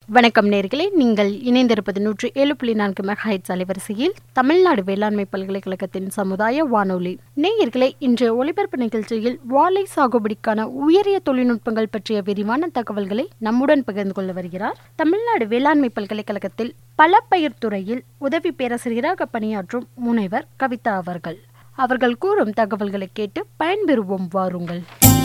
வணக்கம் நேர்களே நீங்கள் இணைந்திருப்பது நூற்றி ஏழு புள்ளி நான்கு மெகாஹைட்ஸ் அலைவரிசையில் தமிழ்நாடு வேளாண்மை பல்கலைக்கழகத்தின் சமுதாய வானொலி நேயர்களே இன்று ஒலிபரப்பு நிகழ்ச்சியில் வாழை சாகுபடிக்கான உயரிய தொழில்நுட்பங்கள் பற்றிய விரிவான தகவல்களை நம்முடன் பகிர்ந்து கொள்ள வருகிறார் தமிழ்நாடு வேளாண்மை பல்கலைக்கழகத்தில் பல பயிர் துறையில் உதவி பேராசிரியராக பணியாற்றும் முனைவர் கவிதா அவர்கள் அவர்கள் கூறும் தகவல்களை கேட்டு பயன்பெறுவோம் வாருங்கள்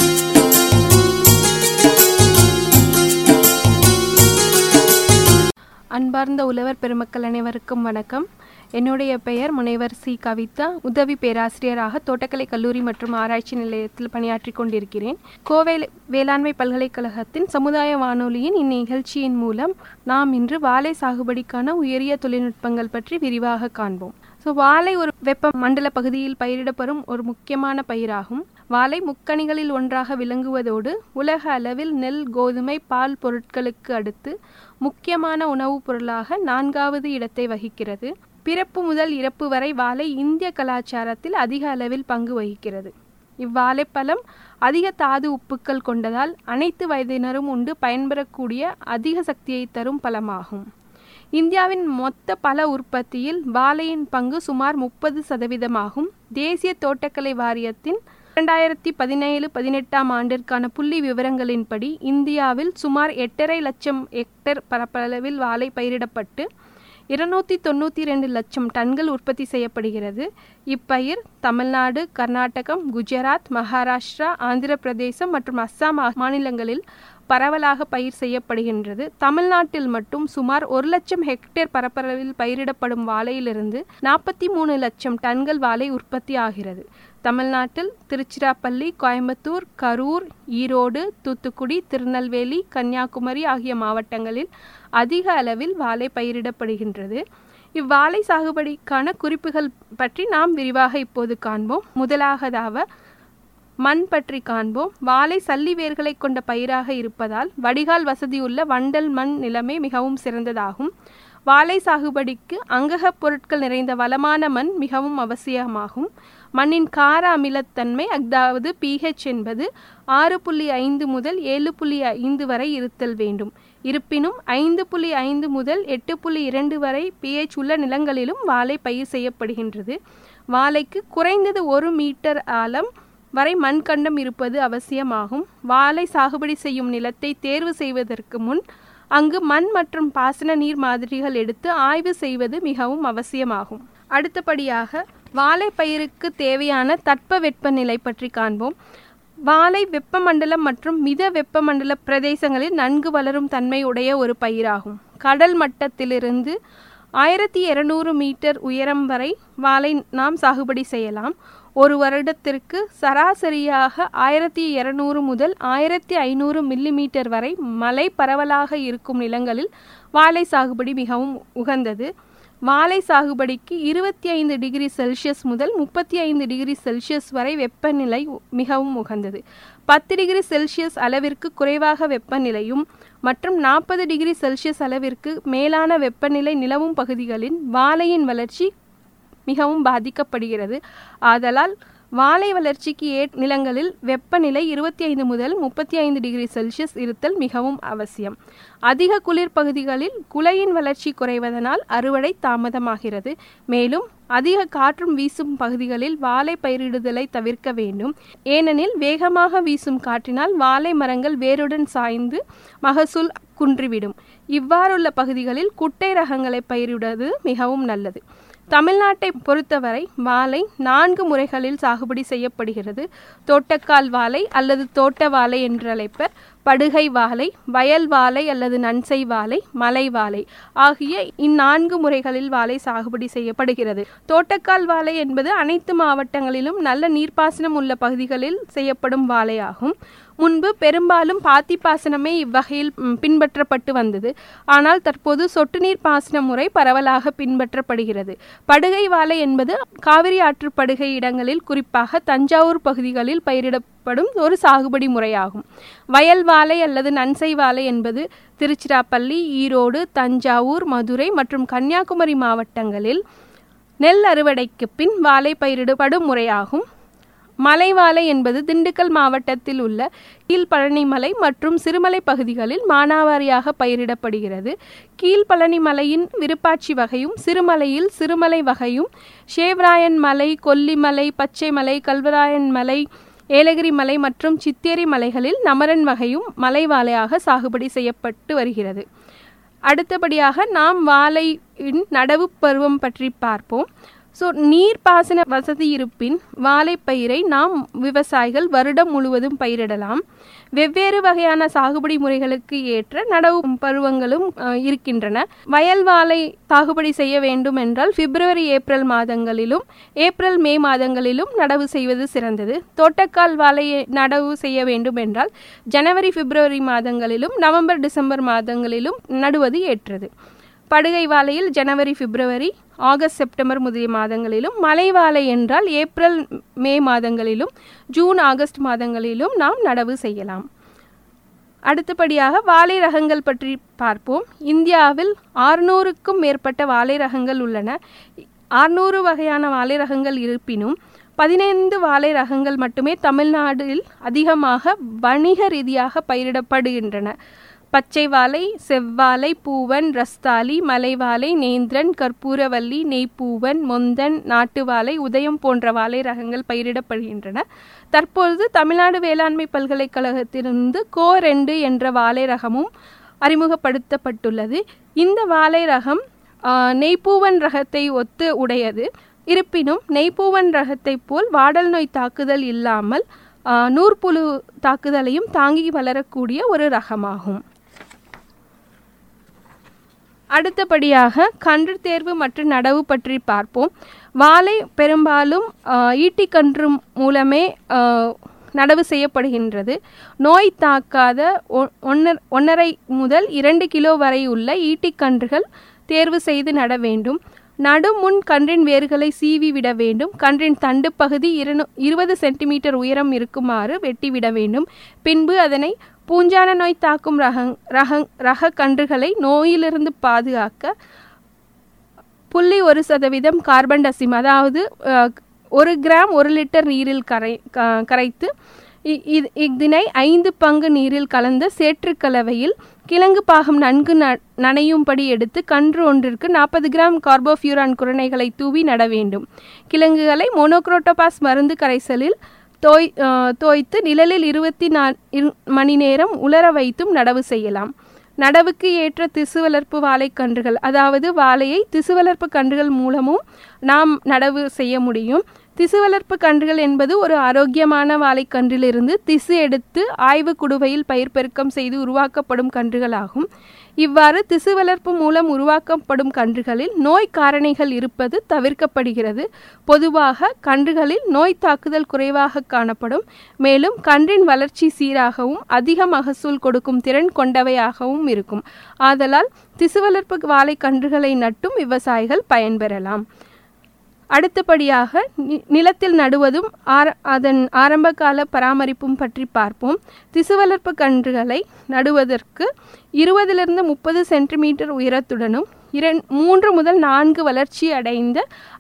அன்பார்ந்த உழவர் பெருமக்கள் அனைவருக்கும் வணக்கம் என்னுடைய பெயர் முனைவர் சி கவிதா உதவி பேராசிரியராக தோட்டக்கலை கல்லூரி மற்றும் ஆராய்ச்சி நிலையத்தில் பணியாற்றி கொண்டிருக்கிறேன் கோவை வேளாண்மை பல்கலைக்கழகத்தின் சமுதாய வானொலியின் இந்நிகழ்ச்சியின் மூலம் நாம் இன்று வாழை சாகுபடிக்கான உயரிய தொழில்நுட்பங்கள் பற்றி விரிவாக காண்போம் ஸோ வாழை ஒரு வெப்ப மண்டல பகுதியில் பயிரிடப்படும் ஒரு முக்கியமான பயிராகும் வாழை முக்கணிகளில் ஒன்றாக விளங்குவதோடு உலக அளவில் நெல் கோதுமை பால் பொருட்களுக்கு அடுத்து முக்கியமான உணவுப் பொருளாக நான்காவது இடத்தை வகிக்கிறது பிறப்பு முதல் இறப்பு வரை வாழை இந்திய கலாச்சாரத்தில் அதிக அளவில் பங்கு வகிக்கிறது இவ்வாழைப்பழம் அதிக தாது உப்புக்கள் கொண்டதால் அனைத்து வயதினரும் உண்டு பயன்பெறக்கூடிய அதிக சக்தியை தரும் பழமாகும் இந்தியாவின் மொத்த பல உற்பத்தியில் வாழையின் பங்கு சுமார் முப்பது சதவீதமாகும் தேசிய தோட்டக்கலை வாரியத்தின் இரண்டாயிரத்தி பதினேழு பதினெட்டாம் ஆண்டிற்கான புள்ளி விவரங்களின்படி இந்தியாவில் சுமார் எட்டரை லட்சம் ஹெக்டேர் பரப்பளவில் வாழை பயிரிடப்பட்டு இருநூத்தி தொண்ணூற்றி ரெண்டு லட்சம் டன்கள் உற்பத்தி செய்யப்படுகிறது இப்பயிர் தமிழ்நாடு கர்நாடகம் குஜராத் மகாராஷ்டிரா ஆந்திர பிரதேசம் மற்றும் அஸ்ஸாம் மாநிலங்களில் பரவலாக பயிர் செய்யப்படுகின்றது தமிழ்நாட்டில் மட்டும் சுமார் ஒரு லட்சம் ஹெக்டேர் பரப்பளவில் பயிரிடப்படும் வாழையிலிருந்து நாற்பத்தி மூணு லட்சம் டன்கள் வாழை உற்பத்தி ஆகிறது தமிழ்நாட்டில் திருச்சிராப்பள்ளி கோயம்புத்தூர் கரூர் ஈரோடு தூத்துக்குடி திருநெல்வேலி கன்னியாகுமரி ஆகிய மாவட்டங்களில் அதிக அளவில் வாழை பயிரிடப்படுகின்றது இவ்வாழை சாகுபடிக்கான குறிப்புகள் பற்றி நாம் விரிவாக இப்போது காண்போம் முதலாவதாக மண் பற்றி காண்போம் வாழை சல்லி வேர்களை கொண்ட பயிராக இருப்பதால் வடிகால் வசதியுள்ள வண்டல் மண் நிலைமை மிகவும் சிறந்ததாகும் வாழை சாகுபடிக்கு அங்ககப் பொருட்கள் நிறைந்த வளமான மண் மிகவும் அவசியமாகும் மண்ணின் கார அமிலத்தன்மை அதாவது பிஹெச் என்பது ஆறு புள்ளி ஐந்து முதல் ஏழு புள்ளி ஐந்து வரை இருத்தல் வேண்டும் இருப்பினும் ஐந்து புள்ளி ஐந்து முதல் எட்டு புள்ளி இரண்டு வரை பிஹெச் உள்ள நிலங்களிலும் வாழை பயிர் செய்யப்படுகின்றது வாழைக்கு குறைந்தது ஒரு மீட்டர் ஆழம் வரை மண்கண்டம் இருப்பது அவசியமாகும் வாழை சாகுபடி செய்யும் நிலத்தை தேர்வு செய்வதற்கு முன் அங்கு மண் மற்றும் பாசன நீர் மாதிரிகள் எடுத்து ஆய்வு செய்வது மிகவும் அவசியமாகும் அடுத்தபடியாக வாழை பயிருக்கு தேவையான தட்ப வெப்பநிலை பற்றி காண்போம் வாழை வெப்பமண்டலம் மற்றும் மித வெப்பமண்டல பிரதேசங்களில் நன்கு வளரும் தன்மை உடைய ஒரு பயிராகும் கடல் மட்டத்திலிருந்து ஆயிரத்தி இருநூறு மீட்டர் உயரம் வரை வாழை நாம் சாகுபடி செய்யலாம் ஒரு வருடத்திற்கு சராசரியாக ஆயிரத்தி இருநூறு முதல் ஆயிரத்தி ஐநூறு மில்லிமீட்டர் வரை மழை பரவலாக இருக்கும் நிலங்களில் வாழை சாகுபடி மிகவும் உகந்தது வாழை சாகுபடிக்கு இருபத்தி ஐந்து டிகிரி செல்சியஸ் முதல் முப்பத்தி ஐந்து டிகிரி செல்சியஸ் வரை வெப்பநிலை மிகவும் உகந்தது பத்து டிகிரி செல்சியஸ் அளவிற்கு குறைவாக வெப்பநிலையும் மற்றும் நாற்பது டிகிரி செல்சியஸ் அளவிற்கு மேலான வெப்பநிலை நிலவும் பகுதிகளில் வாழையின் வளர்ச்சி மிகவும் பாதிக்கப்படுகிறது ஆதலால் வாழை வளர்ச்சிக்கு ஏ நிலங்களில் வெப்பநிலை இருபத்தி ஐந்து முதல் முப்பத்தி ஐந்து டிகிரி செல்சியஸ் இருத்தல் மிகவும் அவசியம் அதிக குளிர் பகுதிகளில் குலையின் வளர்ச்சி குறைவதனால் அறுவடை தாமதமாகிறது மேலும் அதிக காற்றும் வீசும் பகுதிகளில் வாழை பயிரிடுதலை தவிர்க்க வேண்டும் ஏனெனில் வேகமாக வீசும் காற்றினால் வாழை மரங்கள் வேருடன் சாய்ந்து மகசூல் குன்றிவிடும் இவ்வாறுள்ள பகுதிகளில் குட்டை ரகங்களை பயிரிடுவது மிகவும் நல்லது தமிழ்நாட்டை பொறுத்தவரை வாழை நான்கு முறைகளில் சாகுபடி செய்யப்படுகிறது தோட்டக்கால் வாழை அல்லது தோட்ட வாழை என்று அழைப்பர் படுகை வாழை வயல் வாழை அல்லது நன்சை வாழை மலை வாழை ஆகிய இந்நான்கு முறைகளில் வாழை சாகுபடி செய்யப்படுகிறது தோட்டக்கால் வாழை என்பது அனைத்து மாவட்டங்களிலும் நல்ல நீர்ப்பாசனம் உள்ள பகுதிகளில் செய்யப்படும் வாழை ஆகும் முன்பு பெரும்பாலும் பாத்தி பாசனமே இவ்வகையில் பின்பற்றப்பட்டு வந்தது ஆனால் தற்போது சொட்டு நீர் பாசன முறை பரவலாக பின்பற்றப்படுகிறது படுகை வாழை என்பது காவிரி ஆற்று படுகை இடங்களில் குறிப்பாக தஞ்சாவூர் பகுதிகளில் பயிரிடப்படும் ஒரு சாகுபடி முறையாகும் வயல் வாழை அல்லது நன்சை வாழை என்பது திருச்சிராப்பள்ளி ஈரோடு தஞ்சாவூர் மதுரை மற்றும் கன்னியாகுமரி மாவட்டங்களில் நெல் அறுவடைக்கு பின் வாழை பயிரிடப்படும் முறையாகும் மலைவாழை என்பது திண்டுக்கல் மாவட்டத்தில் உள்ள கீழ்பழனி மலை மற்றும் சிறுமலை பகுதிகளில் மானாவாரியாக பயிரிடப்படுகிறது கீழ்பழனி மலையின் விருப்பாட்சி வகையும் சிறுமலையில் சிறுமலை வகையும் ஷேவ்ராயன் மலை கொல்லிமலை பச்சைமலை கல்வராயன் மலை ஏலகிரி மலை மற்றும் சித்தேரி மலைகளில் நமரன் வகையும் மலை வாழையாக சாகுபடி செய்யப்பட்டு வருகிறது அடுத்தபடியாக நாம் வாழையின் நடவு பருவம் பற்றி பார்ப்போம் ஸோ நீர்ப்பாசன வசதி இருப்பின் வாழைப்பயிரை நாம் விவசாயிகள் வருடம் முழுவதும் பயிரிடலாம் வெவ்வேறு வகையான சாகுபடி முறைகளுக்கு ஏற்ற நடவு பருவங்களும் அஹ், இருக்கின்றன வயல் வாழை சாகுபடி செய்ய வேண்டும் என்றால் பிப்ரவரி ஏப்ரல் மாதங்களிலும் ஏப்ரல் மே மாதங்களிலும் நடவு செய்வது சிறந்தது தோட்டக்கால் வாழையை நடவு செய்ய வேண்டும் என்றால் ஜனவரி பிப்ரவரி மாதங்களிலும் நவம்பர் டிசம்பர் மாதங்களிலும் நடுவது ஏற்றது படுகை வாழையில் ஜனவரி பிப்ரவரி ஆகஸ்ட் செப்டம்பர் முதலிய மாதங்களிலும் மலை வாழை என்றால் ஏப்ரல் மே மாதங்களிலும் ஜூன் ஆகஸ்ட் மாதங்களிலும் நாம் நடவு செய்யலாம் அடுத்தபடியாக வாழை ரகங்கள் பற்றி பார்ப்போம் இந்தியாவில் ஆறுநூறுக்கும் மேற்பட்ட வாழை ரகங்கள் உள்ளன ஆறுநூறு வகையான வாழை ரகங்கள் இருப்பினும் பதினைந்து வாழை ரகங்கள் மட்டுமே தமிழ்நாட்டில் அதிகமாக வணிக ரீதியாக பயிரிடப்படுகின்றன பச்சை வாழை செவ்வாழை பூவன் ரஸ்தாலி மலைவாழை நேந்திரன் கற்பூரவல்லி நெய்ப்பூவன் மொந்தன் நாட்டு வாழை உதயம் போன்ற வாழை ரகங்கள் பயிரிடப்படுகின்றன தற்பொழுது தமிழ்நாடு வேளாண்மை பல்கலைக்கழகத்திலிருந்து கோ ரெண்டு என்ற வாழை ரகமும் அறிமுகப்படுத்தப்பட்டுள்ளது இந்த வாழை ரகம் ஆ, நெய்ப்பூவன் ரகத்தை ஒத்து உடையது இருப்பினும் நெய்ப்பூவன் ரகத்தைப் போல் வாடல் நோய் தாக்குதல் இல்லாமல் ஆ, நூற்புழு தாக்குதலையும் தாங்கி வளரக்கூடிய ஒரு ரகமாகும் அடுத்தபடியாக கன்று தேர்வு மற்றும் நடவு பற்றி பார்ப்போம் வாழை பெரும்பாலும் ஆஹ், ஈட்டிக்கன்று மூலமே ஆஹ், நடவு செய்யப்படுகின்றது நோய் தாக்காத ஒ- ஒன்னர் ஒன்றரை முதல் இரண்டு கிலோ வரை உள்ள ஈட்டிக்கன்றுகள் தேர்வு செய்து நட வேண்டும் நடும் முன் கன்றின் வேர்களை சீவி விட வேண்டும் கன்றின் தண்டு பகுதி இருநூ இருபது சென்டிமீட்டர் உயரம் இருக்குமாறு வெட்டிவிட வேண்டும் பின்பு அதனை பூஞ்சான நோய் தாக்கும் ரகங் ரகங் ரக கன்றுகளை நோயிலிருந்து பாதுகாக்க புள்ளி ஒரு சதவீதம் கார்பன் டசிம் அதாவது அஹ், ஒரு கிராம் ஒரு லிட்டர் நீரில் கரை க- கரைத்து இ- இ- இதனை ஐந்து பங்கு நீரில் கலந்த சேற்றுக் கலவையில் கிழங்கு பாகம் நன்கு ந- நனையும்படி எடுத்து கன்று ஒன்றிற்கு நாற்பது கிராம் கார்போஃபியூரான் குரணைகளை தூவி நட வேண்டும் கிழங்குகளை மோனோக்ரோட்டோபாஸ் மருந்து கரைசலில் தோய் அஹ், தோய்த்து நிழலில் இருபத்தி நா இரு- மணி நேரம் உலர வைத்தும் நடவு செய்யலாம் நடவுக்கு ஏற்ற திசு வளர்ப்பு வாழைக்கன்றுகள் அதாவது வாழையை திசு வளர்ப்பு கன்றுகள் மூலமும் நாம் நடவு செய்ய முடியும் திசு வளர்ப்பு கன்றுகள் என்பது ஒரு ஆரோக்கியமான வாழைக்கன்றிலிருந்து திசு எடுத்து ஆய்வு குடுவையில் பயிர் பெருக்கம் செய்து உருவாக்கப்படும் கன்றுகளாகும் இவ்வாறு திசு வளர்ப்பு மூலம் உருவாக்கப்படும் கன்றுகளில் நோய் காரணிகள் இருப்பது தவிர்க்கப்படுகிறது பொதுவாக கன்றுகளில் நோய் தாக்குதல் குறைவாக காணப்படும் மேலும் கன்றின் வளர்ச்சி சீராகவும் அதிக மகசூல் கொடுக்கும் திறன் கொண்டவையாகவும் இருக்கும் ஆதலால் திசு வளர்ப்பு வாழை கன்றுகளை நட்டும் விவசாயிகள் பயன்பெறலாம் அடுத்தபடியாக நி- நிலத்தில் நடுவதும் ஆர அதன் ஆரம்பகால பராமரிப்பும் பற்றி பார்ப்போம் திசு வளர்ப்பு கன்றுகளை நடுவதற்கு இருபதிலிருந்து முப்பது சென்டிமீட்டர் உயரத்துடனும் இரண் மூன்று முதல் நான்கு வளர்ச்சி அடைந்த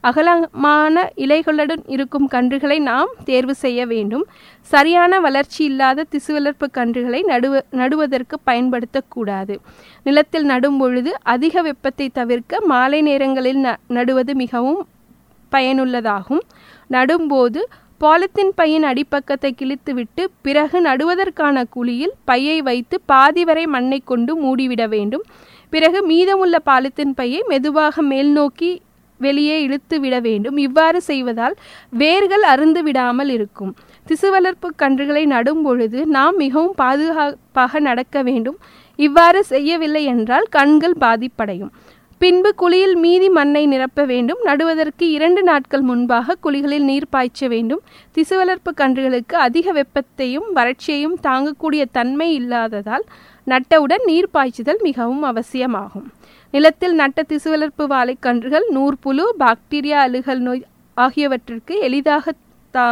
அகலமான இலைகளுடன் இருக்கும் கன்றுகளை நாம் தேர்வு செய்ய வேண்டும் சரியான வளர்ச்சி இல்லாத திசு வளர்ப்பு கன்றுகளை நடுவ நடுவதற்கு பயன்படுத்தக்கூடாது நிலத்தில் நடும் பொழுது அதிக வெப்பத்தை தவிர்க்க மாலை நேரங்களில் ந நடுவது மிகவும் பயனுள்ளதாகும் நடும்போது பாலித்தீன் பையின் அடிப்பக்கத்தை கிழித்துவிட்டு பிறகு நடுவதற்கான குழியில் பையை வைத்து பாதி வரை மண்ணை கொண்டு மூடிவிட வேண்டும் பிறகு மீதமுள்ள பாலித்தீன் பையை மெதுவாக மேல் நோக்கி வெளியே இழுத்து விட வேண்டும் இவ்வாறு செய்வதால் வேர்கள் அருந்து விடாமல் இருக்கும் திசு வளர்ப்பு கன்றுகளை நடும் பொழுது நாம் மிகவும் பாதுகாப்பாக நடக்க வேண்டும் இவ்வாறு செய்யவில்லை என்றால் கண்கள் பாதிப்படையும் பின்பு குழியில் மீதி மண்ணை நிரப்ப வேண்டும் நடுவதற்கு இரண்டு நாட்கள் முன்பாக குழிகளில் நீர் பாய்ச்ச வேண்டும் திசு வளர்ப்பு கன்றுகளுக்கு அதிக வெப்பத்தையும் வறட்சியையும் தாங்கக்கூடிய தன்மை இல்லாததால் நட்டவுடன் நீர் பாய்ச்சுதல் மிகவும் அவசியமாகும் நிலத்தில் நட்ட திசு வளர்ப்பு வாழைக்கன்றுகள் நூற்புழு பாக்டீரியா அழுகல் நோய் ஆகியவற்றிற்கு எளிதாக தா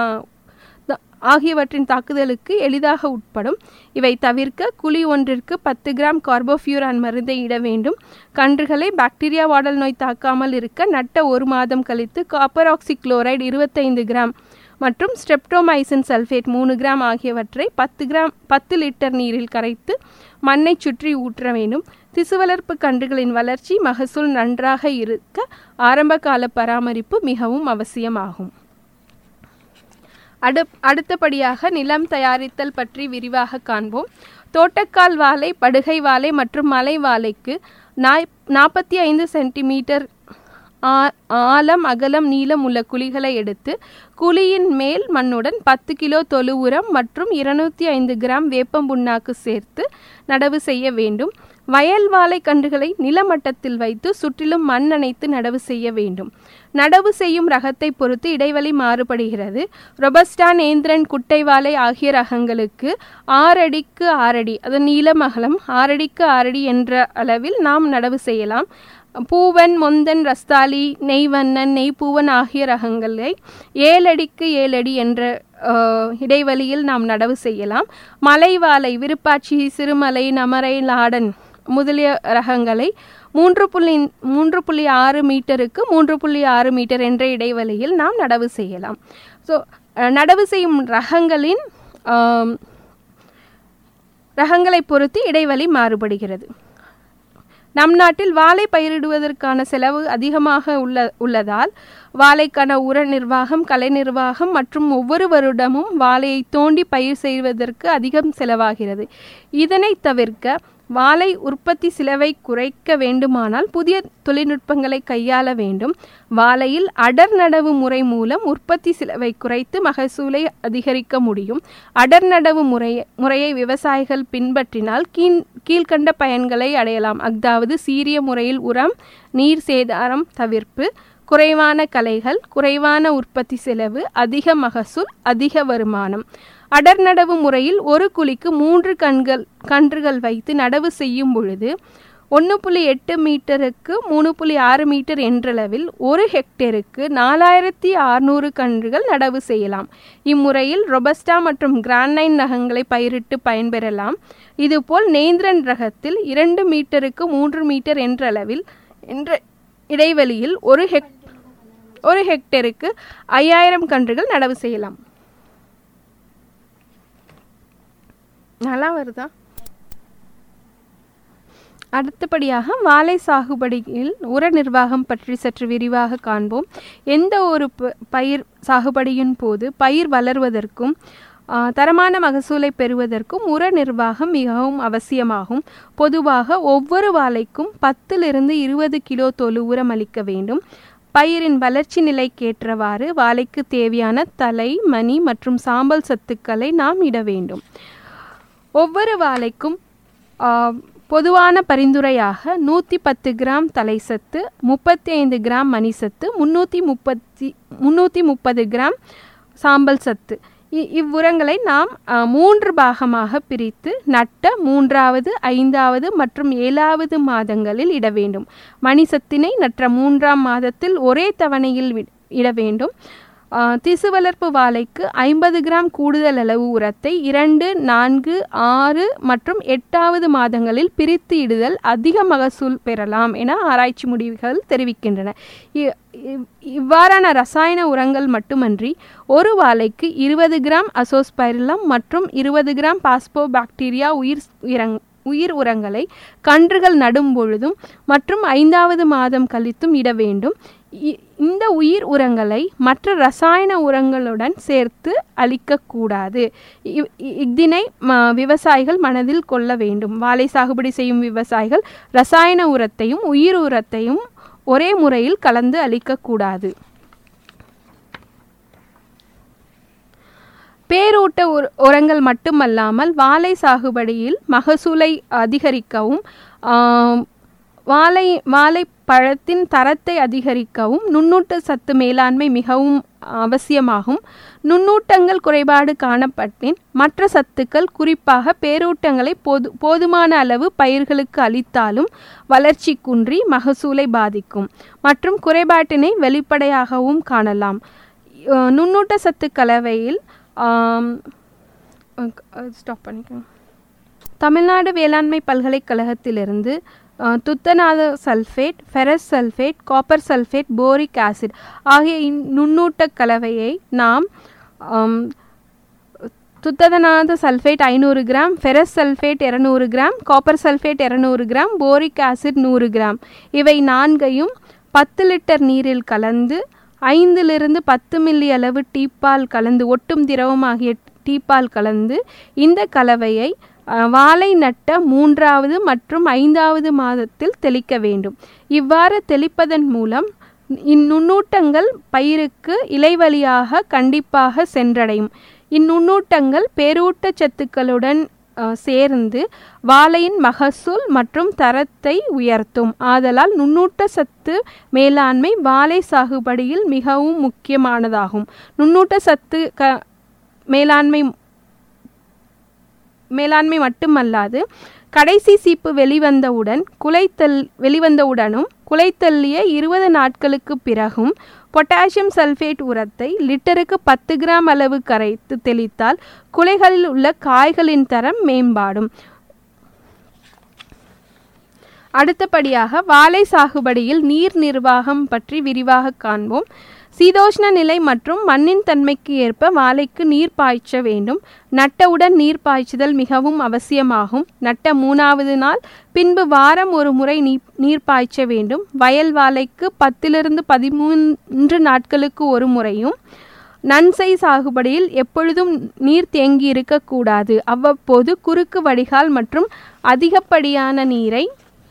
த- ஆகியவற்றின் தாக்குதலுக்கு எளிதாக உட்படும் இவை தவிர்க்க குழி ஒன்றிற்கு பத்து கிராம் கார்போஃபியூரான் மருந்தை இட வேண்டும் கன்றுகளை பாக்டீரியா வாடல் நோய் தாக்காமல் இருக்க நட்ட ஒரு மாதம் கழித்து காப்பர் ஆக்சி குளோரைடு இருபத்தைந்து கிராம் மற்றும் ஸ்ட்ரெப்டோமைசின் சல்ஃபேட் மூணு கிராம் ஆகியவற்றை பத்து கிராம் பத்து லிட்டர் நீரில் கரைத்து மண்ணை சுற்றி ஊற்ற வேண்டும் திசு வளர்ப்பு கன்றுகளின் வளர்ச்சி மகசூல் நன்றாக இருக்க ஆரம்பகால பராமரிப்பு மிகவும் அவசியமாகும் அடு அடுத்தபடியாக நிலம் தயாரித்தல் பற்றி விரிவாக காண்போம் தோட்டக்கால் வாழை படுகை வாழை மற்றும் மலை வாழைக்கு நாய் நாற்பத்தி ஐந்து சென்டிமீட்டர் ஆழம் அகலம் நீளம் உள்ள குழிகளை எடுத்து குழியின் மேல் மண்ணுடன் பத்து கிலோ தொழு உரம் மற்றும் இருநூத்தி ஐந்து கிராம் வேப்பம் புண்ணாக்கு சேர்த்து நடவு செய்ய வேண்டும் வயல் வாழை கன்றுகளை நிலமட்டத்தில் வைத்து சுற்றிலும் மண் அணைத்து நடவு செய்ய வேண்டும் நடவு செய்யும் ரகத்தை பொறுத்து இடைவெளி மாறுபடுகிறது ரொபஸ்டா நேந்திரன் குட்டை வாழை ஆகிய ரகங்களுக்கு ஆறடிக்கு ஆறடி அது நீளம் அகலம் ஆறடிக்கு ஆறடி என்ற அளவில் நாம் நடவு செய்யலாம் பூவன் மொந்தன் ரஸ்தாலி நெய்வண்ணன் நெய்ப்பூவன் ஆகிய ரகங்களை ஏழடிக்கு ஏழடி என்ற இடைவெளியில் நாம் நடவு செய்யலாம் மலைவாழை விருப்பாட்சி சிறுமலை நமரை லாடன் முதலிய ரகங்களை மூன்று புள்ளி மூன்று புள்ளி ஆறு மீட்டருக்கு மூன்று புள்ளி ஆறு மீட்டர் என்ற இடைவெளியில் நாம் நடவு செய்யலாம் ஸோ நடவு செய்யும் ரகங்களின் ரகங்களை பொறுத்து இடைவெளி மாறுபடுகிறது நம் நாட்டில் வாழை பயிரிடுவதற்கான செலவு அதிகமாக உள்ள உள்ளதால் வாழைக்கான உர நிர்வாகம் கலை நிர்வாகம் மற்றும் ஒவ்வொரு வருடமும் வாழையை தோண்டி பயிர் செய்வதற்கு அதிகம் செலவாகிறது இதனை தவிர்க்க வாழை உற்பத்தி செலவை குறைக்க வேண்டுமானால் புதிய தொழில்நுட்பங்களை கையாள வேண்டும் வாழையில் அடர் நடவு முறை மூலம் உற்பத்தி செலவை குறைத்து மகசூலை அதிகரிக்க முடியும் அடர் நடவு முறையை முறையை விவசாயிகள் பின்பற்றினால் கீழ் கீழ்கண்ட பயன்களை அடையலாம் அதாவது சீரிய முறையில் உரம் நீர் சேதாரம் தவிர்ப்பு குறைவான கலைகள் குறைவான உற்பத்தி செலவு அதிக மகசூல் அதிக வருமானம் அடர் நடவு முறையில் ஒரு குழிக்கு மூன்று கண்கள் கன்றுகள் வைத்து நடவு செய்யும் பொழுது ஒன்று புள்ளி எட்டு மீட்டருக்கு மூணு புள்ளி ஆறு மீட்டர் என்றளவில் ஒரு ஹெக்டேருக்கு நாலாயிரத்தி அறுநூறு கன்றுகள் நடவு செய்யலாம் இம்முறையில் ரொபஸ்டா மற்றும் கிரானைன் ரகங்களை பயிரிட்டு பயன்பெறலாம் இதுபோல் நேந்திரன் ரகத்தில் இரண்டு மீட்டருக்கு மூன்று மீட்டர் என்றளவில் என்ற இடைவெளியில் ஒரு ஹெக் ஒரு ஹெக்டேருக்கு ஐயாயிரம் கன்றுகள் நடவு செய்யலாம் நல்லா வருதா அடுத்தபடியாக வாழை சாகுபடியில் உர நிர்வாகம் பற்றி சற்று விரிவாக காண்போம் எந்த ஒரு பயிர் சாகுபடியின் போது பயிர் வளர்வதற்கும் தரமான மகசூலை பெறுவதற்கும் உர நிர்வாகம் மிகவும் அவசியமாகும் பொதுவாக ஒவ்வொரு வாழைக்கும் பத்திலிருந்து இருபது கிலோ தொழு உரம் அளிக்க வேண்டும் பயிரின் வளர்ச்சி நிலைக்கேற்றவாறு வாழைக்கு தேவையான தலை மணி மற்றும் சாம்பல் சத்துக்களை நாம் இட வேண்டும் ஒவ்வொரு வாழைக்கும் பொதுவான பரிந்துரையாக நூற்றி பத்து கிராம் தலை சத்து முப்பத்தி ஐந்து கிராம் மணி சத்து முந்நூற்றி முப்பத்தி முந்நூற்றி முப்பது கிராம் சாம்பல் சத்து இவ்வுரங்களை நாம் மூன்று பாகமாக பிரித்து நட்ட மூன்றாவது ஐந்தாவது மற்றும் ஏழாவது மாதங்களில் இட வேண்டும் மணிசத்தினை நற்ற மூன்றாம் மாதத்தில் ஒரே தவணையில் இட வேண்டும் திசு வளர்ப்பு வாழைக்கு ஐம்பது கிராம் கூடுதல் அளவு உரத்தை இரண்டு நான்கு ஆறு மற்றும் எட்டாவது மாதங்களில் பிரித்து இடுதல் அதிக மகசூல் பெறலாம் என ஆராய்ச்சி முடிவுகள் தெரிவிக்கின்றன இவ்வாறான ரசாயன உரங்கள் மட்டுமன்றி ஒரு வாழைக்கு இருபது கிராம் அசோஸ்பைரிலம் மற்றும் இருபது கிராம் பாஸ்போ பாக்டீரியா உயிர் உயிரங் உயிர் உரங்களை கன்றுகள் நடும் பொழுதும் மற்றும் ஐந்தாவது மாதம் கழித்தும் இட வேண்டும் இந்த உயிர் உரங்களை மற்ற ரசாயன உரங்களுடன் சேர்த்து அளிக்கக்கூடாது இதனை விவசாயிகள் மனதில் கொள்ள வேண்டும் வாழை சாகுபடி செய்யும் விவசாயிகள் ரசாயன உரத்தையும் உயிர் உரத்தையும் ஒரே முறையில் கலந்து அளிக்கக்கூடாது பேரூட்ட உரங்கள் மட்டுமல்லாமல் வாழை சாகுபடியில் மகசூலை அதிகரிக்கவும் வாழை வாழை பழத்தின் தரத்தை அதிகரிக்கவும் நுண்ணூட்ட சத்து மேலாண்மை மிகவும் அவசியமாகும் நுண்ணூட்டங்கள் குறைபாடு காணப்பட்டேன் மற்ற சத்துக்கள் குறிப்பாக பேரூட்டங்களை போது போதுமான அளவு பயிர்களுக்கு அளித்தாலும் வளர்ச்சி குன்றி மகசூலை பாதிக்கும் மற்றும் குறைபாட்டினை வெளிப்படையாகவும் காணலாம் நுண்ணூட்ட சத்து கலவையில் ஸ்டாப் பண்ணிக்கோங்க தமிழ்நாடு வேளாண்மை பல்கலைக்கழகத்திலிருந்து துத்தநாத sulphate ferrous sulphate copper sulphate boric acid ஆகிய நுண்ணூட்ட கலவையை நாம் ஆம், துத்ததநாத சல்ஃபேட் ஐநூறு கிராம் ஃபெரஸ் சல்ஃபேட் இரநூறு கிராம் காப்பர் சல்ஃபேட் இரநூறு கிராம் போரிக் ஆசிட் நூறு கிராம் இவை நான்கையும் பத்து லிட்டர் நீரில் கலந்து ஐந்திலிருந்து பத்து மில்லி அளவு டீப்பால் கலந்து ஒட்டும் திரவமாகிய டீப்பால் கலந்து இந்த கலவையை அஹ், வாழை நட்ட மூன்றாவது மற்றும் ஐந்தாவது மாதத்தில் தெளிக்க வேண்டும் இவ்வாறு தெளிப்பதன் மூலம் இந்நுண்ணூட்டங்கள் பயிருக்கு இலைவழியாக கண்டிப்பாக சென்றடையும் இந்நுண்ணூட்டங்கள் பேரூட்டச்சத்துக்களுடன் அஹ், சேர்ந்து வாழையின் மகசூல் மற்றும் தரத்தை உயர்த்தும் ஆதலால் நுண்ணூட்ட சத்து மேலாண்மை வாழை சாகுபடியில் மிகவும் முக்கியமானதாகும் நுண்ணூட்ட சத்து க மேலாண்மை மேலாண்மை மட்டுமல்லாது கடைசி சீப்பு வெளிவந்தவுடன் குலைத்தல் வெளிவந்தவுடனும் குலைத்தள்ளிய இருபது நாட்களுக்கு பிறகும் பொட்டாசியம் சல்ஃபேட் உரத்தை லிட்டருக்கு பத்து கிராம் அளவு கரைத்து தெளித்தால் குலைகளில் உள்ள காய்களின் தரம் மேம்பாடும் அடுத்தபடியாக வாழை சாகுபடியில் நீர் நிர்வாகம் பற்றி விரிவாக காண்போம் சீதோஷ்ண நிலை மற்றும் மண்ணின் தன்மைக்கு ஏற்ப வாழைக்கு நீர் பாய்ச்ச வேண்டும் நட்டவுடன் நீர் பாய்ச்சுதல் மிகவும் அவசியமாகும் நட்ட மூணாவது நாள் பின்பு வாரம் ஒரு முறை நீ நீர் பாய்ச்ச வேண்டும் வயல் வாழைக்கு பத்திலிருந்து பதிமூன்று நாட்களுக்கு ஒரு முறையும் நன்சை சாகுபடியில் எப்பொழுதும் நீர் தேங்கி இருக்கக்கூடாது அவ்வப்போது குறுக்கு வடிகால் மற்றும் அதிகப்படியான நீரை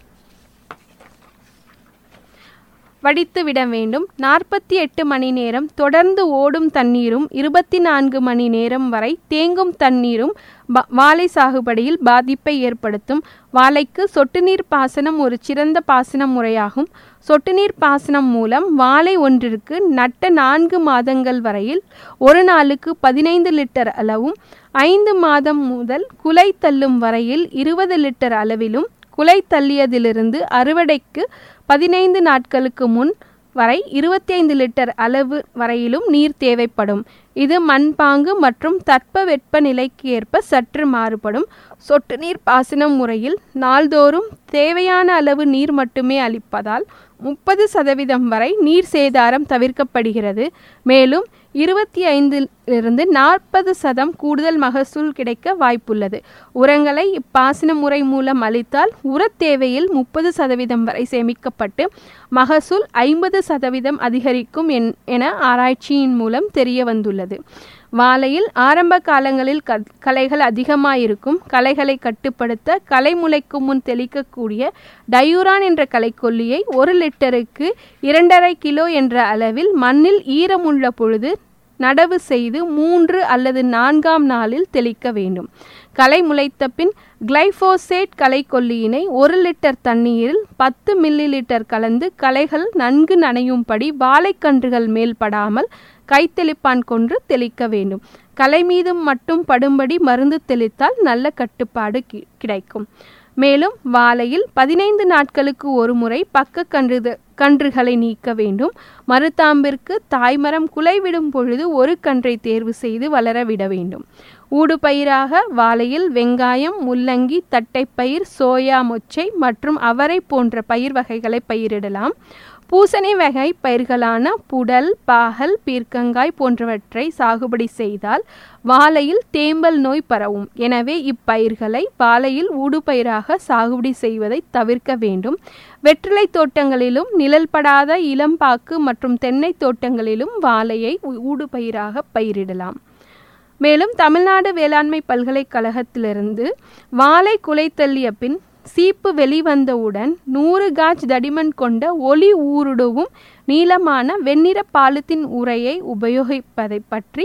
வடித்து விட வேண்டும் நாற்பத்தி எட்டு மணி நேரம் தொடர்ந்து ஓடும் தண்ணீரும் இருபத்தி நான்கு மணி நேரம் வரை தேங்கும் தண்ணீரும் ப- வாழை சாகுபடியில் பாதிப்பை ஏற்படுத்தும் வாழைக்கு சொட்டு நீர் பாசனம் ஒரு சிறந்த பாசன முறையாகும் சொட்டு நீர் பாசனம் மூலம் வாழை ஒன்றிற்கு நட்ட நான்கு மாதங்கள் வரையில் ஒரு நாளுக்கு பதினைந்து லிட்டர் அளவும் ஐந்து மாதம் முதல் குலை தள்ளும் வரையில் இருபது லிட்டர் அளவிலும் குலை தள்ளியதிலிருந்து அறுவடைக்கு பதினைந்து நாட்களுக்கு முன் வரை இருபத்தி ஐந்து லிட்டர் அளவு வரையிலும் நீர் தேவைப்படும் இது மண்பாங்கு மற்றும் தட்ப வெப்பநிலைக்கு ஏற்ப சற்று மாறுபடும் சொட்டு நீர் பாசனம் முறையில் நாள்தோறும் தேவையான அளவு நீர் மட்டுமே அளிப்பதால் முப்பது சதவீதம் வரை நீர் சேதாரம் தவிர்க்கப்படுகிறது மேலும் இருபத்தி ஐந்திலிருந்து நாற்பது சதம் கூடுதல் மகசூல் கிடைக்க வாய்ப்புள்ளது உரங்களை இப்பாசன முறை மூலம் அளித்தால் உரத் தேவையில் முப்பது சதவீதம் வரை சேமிக்கப்பட்டு மகசூல் ஐம்பது சதவீதம் அதிகரிக்கும் என்- என ஆராய்ச்சியின் மூலம் தெரிய வந்துள்ளது வாழையில் ஆரம்ப காலங்களில் க களைகள் அதிகமாயிருக்கும் களைகளை கட்டுப்படுத்த களை முளைக்கும் முன் தெளிக்கக்கூடிய டயூரான் என்ற களைக்கொல்லியை ஒரு லிட்டருக்கு இரண்டரை கிலோ என்ற அளவில் மண்ணில் ஈரமுள்ள பொழுது நடவு செய்து மூன்று அல்லது நான்காம் நாளில் தெளிக்க வேண்டும் களை முளைத்த பின் கிளைஃபோசேட் களைக்கொல்லியினை ஒரு லிட்டர் தண்ணீரில் பத்து மில்லி லிட்டர் கலந்து களைகள் நன்கு நனையும்படி வாழைக்கன்றுகள் மேல் படாமல் கைத்தெளிப்பான் கொண்டு தெளிக்க வேண்டும் களை மீது மட்டும் படும்படி மருந்து தெளித்தால் நல்ல கட்டுப்பாடு கி- கிடைக்கும் மேலும் வாழையில் பதினைந்து நாட்களுக்கு ஒரு முறை பக்க கன்று கன்றுகளை நீக்க வேண்டும் மருதாம்பிற்கு தாய்மரம் குலைவிடும் பொழுது ஒரு கன்றை தேர்வு செய்து வளர விட வேண்டும் ஊடுபயிராக வாழையில் வெங்காயம் முள்ளங்கி தட்டைப்பயிர் சோயா மொச்சை மற்றும் அவரை போன்ற பயிர் வகைகளை பயிரிடலாம் பூசணி வகை பயிர்களான புடல் பாகல் பீர்க்கங்காய் போன்றவற்றை சாகுபடி செய்தால் வாழையில் தேம்பல் நோய் பரவும் எனவே இப்பயிர்களை வாழையில் ஊடுபயிராக சாகுபடி செய்வதை தவிர்க்க வேண்டும் வெற்றிலை தோட்டங்களிலும் நிழல்படாத இளம்பாக்கு மற்றும் தென்னை தோட்டங்களிலும் வாழையை ஊ- ஊடுபயிராக பயிரிடலாம் மேலும் தமிழ்நாடு வேளாண்மை பல்கலைக்கழகத்திலிருந்து வாழை குலை தள்ளிய பின் சீப்பு வெளிவந்தவுடன் நூறு காஜ் தடிமன் கொண்ட ஒளி ஊருடுவும் நீளமான வெண்ணிற பாலித்தீன் உரையை உபயோகிப்பதை பற்றி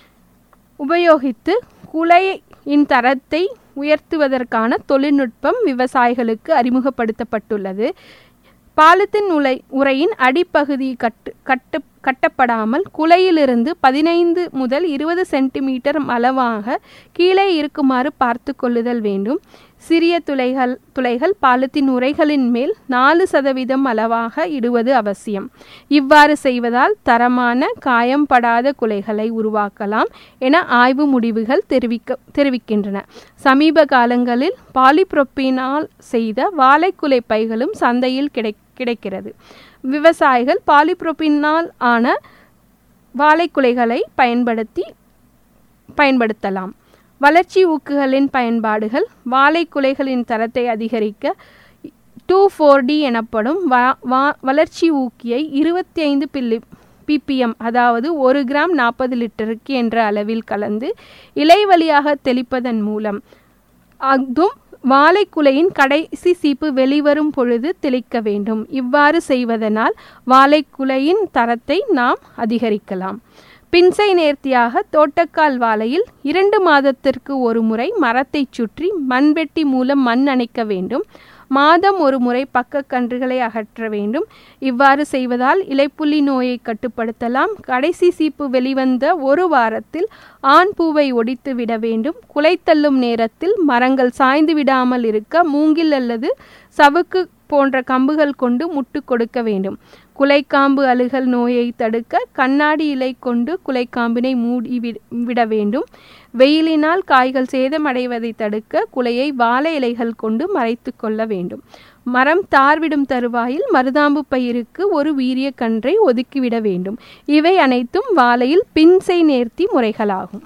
உபயோகித்து குலையின் தரத்தை உயர்த்துவதற்கான தொழில்நுட்பம் விவசாயிகளுக்கு அறிமுகப்படுத்தப்பட்டுள்ளது பாலித்தீன் உலை உரையின் அடிப்பகுதி கட்டு கட்டு கட்டப்படாமல் குலையிலிருந்து பதினைந்து முதல் இருபது சென்டிமீட்டர் அளவாக கீழே இருக்குமாறு பார்த்து கொள்ளுதல் வேண்டும் சிறிய துளைகள் துளைகள் பாலித்தீன் உரைகளின் மேல் நாலு சதவீதம் அளவாக இடுவது அவசியம் இவ்வாறு செய்வதால் தரமான காயம் படாத குலைகளை உருவாக்கலாம் என ஆய்வு முடிவுகள் தெரிவிக்க தெரிவிக்கின்றன சமீப காலங்களில் பாலிப்ரோப்பினால் செய்த வாழைக்குலை பைகளும் சந்தையில் கிடை கிடைக்கிறது விவசாயிகள் பாலிப்ரோப்பினால் ஆன வாழைக்குலைகளை பயன்படுத்தி பயன்படுத்தலாம் வளர்ச்சி ஊக்குகளின் பயன்பாடுகள் வாழை குலைகளின் தரத்தை அதிகரிக்க டூ ஃபோர் டி எனப்படும் வா வா வளர்ச்சி ஊக்கியை இருபத்தி ஐந்து பில்லி பிபிஎம் அதாவது ஒரு கிராம் நாற்பது லிட்டருக்கு என்ற அளவில் கலந்து இலை வழியாக தெளிப்பதன் மூலம் அதுவும் வாழைக்குலையின் கடைசி சீப்பு வெளிவரும் பொழுது தெளிக்க வேண்டும் இவ்வாறு செய்வதனால் வாழைக்குலையின் தரத்தை நாம் அதிகரிக்கலாம் பின்சை நேர்த்தியாக தோட்டக்கால் வாழையில் இரண்டு மாதத்திற்கு ஒரு முறை மரத்தை சுற்றி மண்வெட்டி மூலம் மண் அணைக்க வேண்டும் மாதம் ஒரு முறை பக்கக்கன்றுகளை அகற்ற வேண்டும் இவ்வாறு செய்வதால் இலைப்புள்ளி நோயை கட்டுப்படுத்தலாம் கடைசி சீப்பு வெளிவந்த ஒரு வாரத்தில் ஆண் பூவை ஒடித்து விட வேண்டும் குலைத்தள்ளும் நேரத்தில் மரங்கள் சாய்ந்து விடாமல் இருக்க மூங்கில் அல்லது சவுக்கு போன்ற கம்புகள் கொண்டு முட்டு கொடுக்க வேண்டும் குலைக்காம்பு அழுகல் நோயை தடுக்க கண்ணாடி இலை கொண்டு குலைக்காம்பினை மூடி விட வேண்டும் வெயிலினால் காய்கள் சேதமடைவதை தடுக்க குலையை வாழை இலைகள் கொண்டு மறைத்து கொள்ள வேண்டும் மரம் தார்விடும் தருவாயில் மருதாம்பு பயிருக்கு ஒரு வீரிய கன்றை ஒதுக்கிவிட வேண்டும் இவை அனைத்தும் வாழையில் பின்சை நேர்த்தி முறைகளாகும்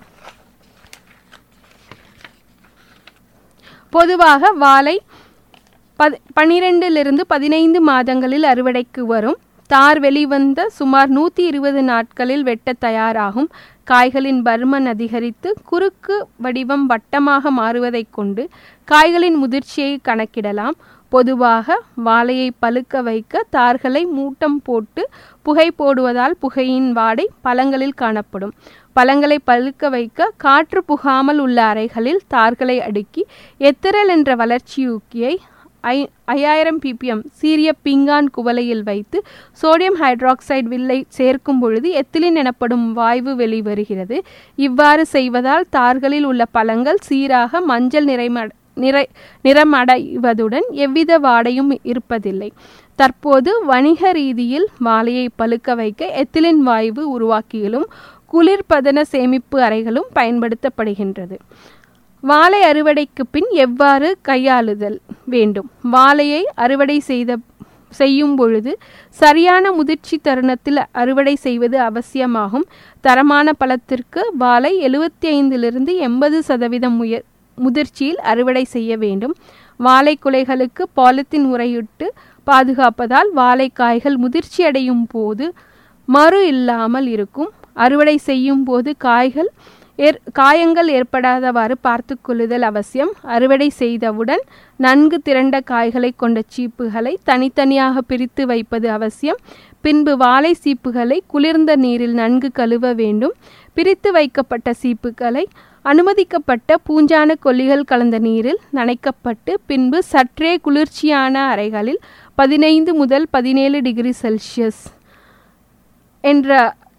பொதுவாக வாழை பத் பனிரெண்டிலிருந்து பதினைந்து மாதங்களில் அறுவடைக்கு வரும் தார் வெளிவந்த சுமார் நூற்றி இருபது நாட்களில் வெட்ட தயாராகும் காய்களின் பருமன் அதிகரித்து குறுக்கு வடிவம் வட்டமாக மாறுவதைக் கொண்டு காய்களின் முதிர்ச்சியை கணக்கிடலாம் பொதுவாக வாழையை பழுக்க வைக்க தார்களை மூட்டம் போட்டு புகை போடுவதால் புகையின் வாடை பழங்களில் காணப்படும் பழங்களை பழுக்க வைக்க காற்று புகாமல் உள்ள அறைகளில் தார்களை அடுக்கி எத்திரல் என்ற வளர்ச்சியூக்கியை ஐ ஐயாயிரம் பிபிஎம் சீரிய பிங்கான் குவளையில் வைத்து சோடியம் ஹைட்ராக்சைடு வில்லை சேர்க்கும் பொழுது எத்திலின் எனப்படும் வாய்வு வெளிவருகிறது இவ்வாறு செய்வதால் தார்களில் உள்ள பழங்கள் சீராக மஞ்சள் நிறைம நிறை நிறமடைவதுடன் எவ்வித வாடையும் இருப்பதில்லை தற்போது வணிக ரீதியில் வாழையை பழுக்க வைக்க எத்திலின் வாயு உருவாக்கிகளும் குளிர்பதன சேமிப்பு அறைகளும் பயன்படுத்தப்படுகின்றது வாழை அறுவடைக்கு பின் எவ்வாறு கையாளுதல் வேண்டும் வாழையை அறுவடை செய்த செய்யும் பொழுது சரியான முதிர்ச்சி தருணத்தில் அறுவடை செய்வது அவசியமாகும் தரமான பழத்திற்கு வாழை எழுபத்தி ஐந்திலிருந்து எண்பது சதவீதம் உயர் முதிர்ச்சியில் அறுவடை செய்ய வேண்டும் வாழை குலைகளுக்கு பாலித்தீன் உரையிட்டு பாதுகாப்பதால் வாழைக்காய்கள் முதிர்ச்சி அடையும் போது மறு இல்லாமல் இருக்கும் அறுவடை செய்யும் போது காய்கள் ஏற் காயங்கள் ஏற்படாதவாறு பார்த்து கொள்ளுதல் அவசியம் அறுவடை செய்தவுடன் நன்கு திரண்ட காய்களை கொண்ட சீப்புகளை தனித்தனியாக பிரித்து வைப்பது அவசியம் பின்பு வாழை சீப்புகளை குளிர்ந்த நீரில் நன்கு கழுவ வேண்டும் பிரித்து வைக்கப்பட்ட சீப்புகளை அனுமதிக்கப்பட்ட பூஞ்சான கொல்லிகள் கலந்த நீரில் நனைக்கப்பட்டு பின்பு சற்றே குளிர்ச்சியான அறைகளில் பதினைந்து முதல் பதினேழு டிகிரி செல்சியஸ் என்ற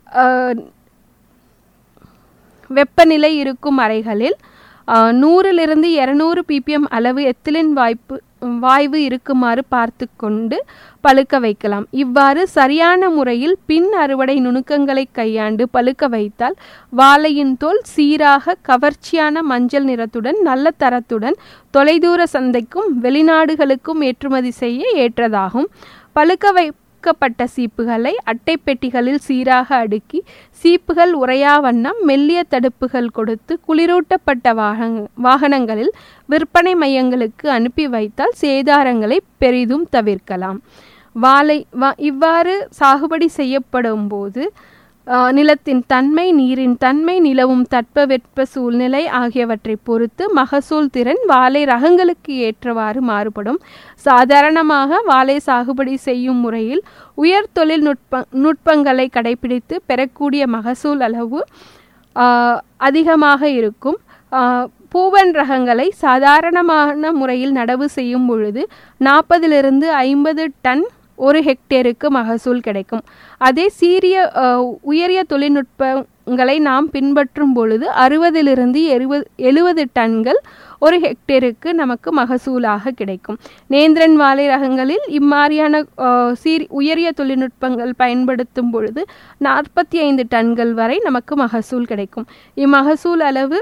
வெப்பநிலை இருக்கும் அறைகளில் நூறிலிருந்து இரநூறு பிபிஎம் அளவு எத்திலின் வாய்ப்பு வாய்வு இருக்குமாறு பார்த்து கொண்டு பழுக்க வைக்கலாம் இவ்வாறு சரியான முறையில் பின் அறுவடை நுணுக்கங்களை கையாண்டு பழுக்க வைத்தால் வாழையின் தோல் சீராக கவர்ச்சியான மஞ்சள் நிறத்துடன் நல்ல தரத்துடன் தொலைதூர சந்தைக்கும் வெளிநாடுகளுக்கும் ஏற்றுமதி செய்ய ஏற்றதாகும் பழுக்க வை வைக்கப்பட்ட சீப்புகளை அட்டை பெட்டிகளில் சீராக அடுக்கி சீப்புகள் உறையா வண்ணம் மெல்லிய தடுப்புகள் கொடுத்து குளிரூட்டப்பட்ட வாகன வாகனங்களில் விற்பனை மையங்களுக்கு அனுப்பி வைத்தால் சேதாரங்களை பெரிதும் தவிர்க்கலாம் வாழை வா இவ்வாறு சாகுபடி செய்யப்படும் போது நிலத்தின் தன்மை நீரின் தன்மை நிலவும் தட்பவெட்ப சூழ்நிலை ஆகியவற்றை பொறுத்து மகசூல் திறன் வாழை ரகங்களுக்கு ஏற்றவாறு மாறுபடும் சாதாரணமாக வாழை சாகுபடி செய்யும் முறையில் உயர் தொழில்நுட்ப நுட்பங்களை கடைபிடித்து பெறக்கூடிய மகசூல் அளவு அதிகமாக இருக்கும் பூவன் ரகங்களை சாதாரணமான முறையில் நடவு செய்யும் பொழுது நாற்பதிலிருந்து ஐம்பது டன் ஒரு ஹெக்டேருக்கு மகசூல் கிடைக்கும் அதே சீரிய உயரிய தொழில்நுட்பங்களை நாம் பின்பற்றும் பொழுது அறுபதிலிருந்து எழுபது எழுபது டன்கள் ஒரு ஹெக்டேருக்கு நமக்கு மகசூலாக கிடைக்கும் நேந்திரன் வாழை ரகங்களில் இம்மாதிரியான சீர் உயரிய தொழில்நுட்பங்கள் பயன்படுத்தும் பொழுது நாற்பத்தி ஐந்து டன்கள் வரை நமக்கு மகசூல் கிடைக்கும் இம்மகசூல் அளவு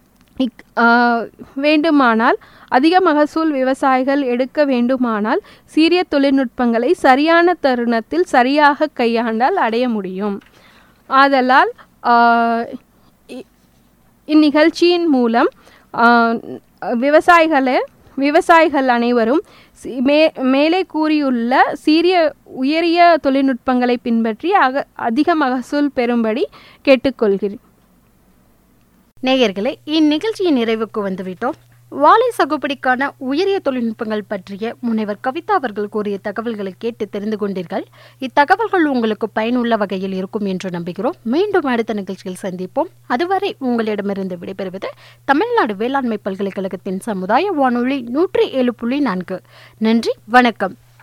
வேண்டுமானால் அதிக மகசூல் விவசாயிகள் எடுக்க வேண்டுமானால் சீரிய தொழில்நுட்பங்களை சரியான தருணத்தில் சரியாக கையாண்டால் அடைய முடியும் ஆதலால் இந்நிகழ்ச்சியின் மூலம் ஆஹ், விவசாயிகளை விவசாயிகள் அனைவரும் சி- மே மேலே கூறியுள்ள சீரிய உயரிய தொழில்நுட்பங்களை பின்பற்றி அக அதிக மகசூல் பெறும்படி கேட்டுக்கொள்கிறேன் நேயர்களே இந்நிகழ்ச்சியின் நிறைவுக்கு வந்துவிட்டோம் வாழை சாகுபடிக்கான உயரிய தொழில்நுட்பங்கள் பற்றிய முனைவர் கவிதா அவர்கள் கூறிய தகவல்களை கேட்டு தெரிந்து கொண்டீர்கள் இத்தகவல்கள் உங்களுக்கு பயனுள்ள வகையில் இருக்கும் என்று நம்புகிறோம் மீண்டும் அடுத்த நிகழ்ச்சியில் சந்திப்போம் அதுவரை உங்களிடமிருந்து விடைபெறுவது தமிழ்நாடு வேளாண்மை பல்கலைக்கழகத்தின் சமுதாய வானொலி நூற்றி ஏழு புள்ளி நான்கு நன்றி வணக்கம்